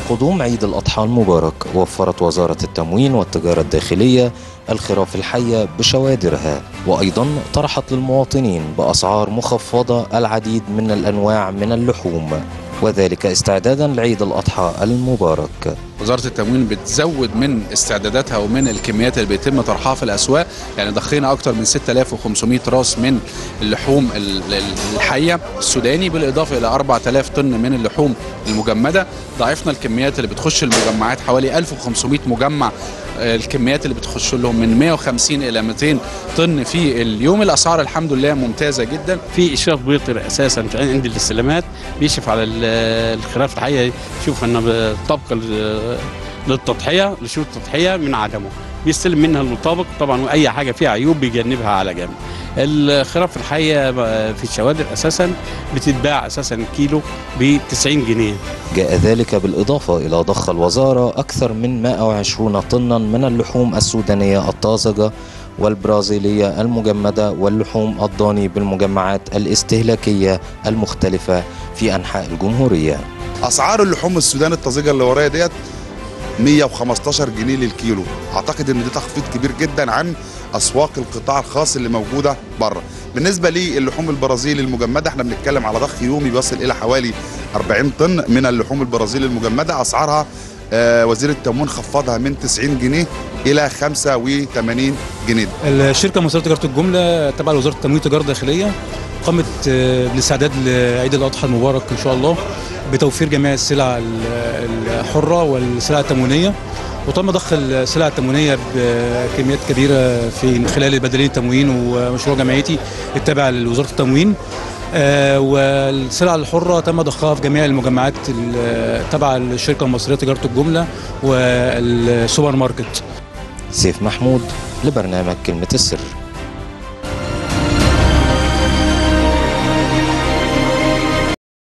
قدوم عيد الأضحى المبارك وفرت وزارة التموين والتجارة الداخلية الخراف الحية بشوادرها وأيضا طرحت للمواطنين بأسعار مخفضة العديد من الأنواع من اللحوم وذلك استعدادا لعيد الأضحى المبارك وزاره التموين بتزود من استعداداتها ومن الكميات اللي بيتم طرحها في الاسواق يعني ضخينا اكتر من 6500 راس من اللحوم ال- ال- الحيه السوداني بالاضافه الى 4000 طن من اللحوم المجمده ضاعفنا الكميات اللي بتخش المجمعات حوالي 1500 مجمع آه، الكميات اللي بتخش لهم من 150 الى 200 طن في اليوم الاسعار الحمد لله ممتازه جدا في اشراف بيطري اساسا في عند الاستلامات بيشرف على ال- الخراف الحقيقه يشوف انه طبقا ل- للتضحيه لشروط التضحيه من عدمه بيستلم منها المطابق طبعا واي حاجه فيها عيوب بيجنبها على جنب الخراف الحيه في الشوادر اساسا بتتباع اساسا كيلو ب 90 جنيه جاء ذلك بالإضافة إلى ضخ الوزارة أكثر من 120 طنا من اللحوم السودانية الطازجة والبرازيلية المجمدة واللحوم الضاني بالمجمعات الاستهلاكية المختلفة في أنحاء الجمهورية اسعار اللحوم السودان الطازجه اللي ورايا ديت 115 جنيه للكيلو اعتقد ان ده تخفيض كبير جدا عن اسواق القطاع الخاص اللي موجوده بره بالنسبه للحوم البرازيلي المجمده احنا بنتكلم على ضخ يومي بيصل الى حوالي 40 طن من اللحوم البرازيلي المجمده اسعارها آه، وزير التموين خفضها من 90 جنيه الى 85 جنيه الشركه المصريه لتجاره الجمله تبع لوزاره التموين والتجاره الداخليه قامت آه، بالاستعداد لعيد الاضحى المبارك ان شاء الله بتوفير جميع السلع ال- الحره والسلع التموينيه وتم ضخ السلع التموينيه بكميات كبيره في من خلال بدلين التموين ومشروع جمعيتي التابع لوزاره التموين آه، والسلع الحره تم ضخها في جميع المجمعات ال- تبع الشركه المصريه لتجاره الجمله والسوبر ماركت سيف محمود لبرنامج كلمة السر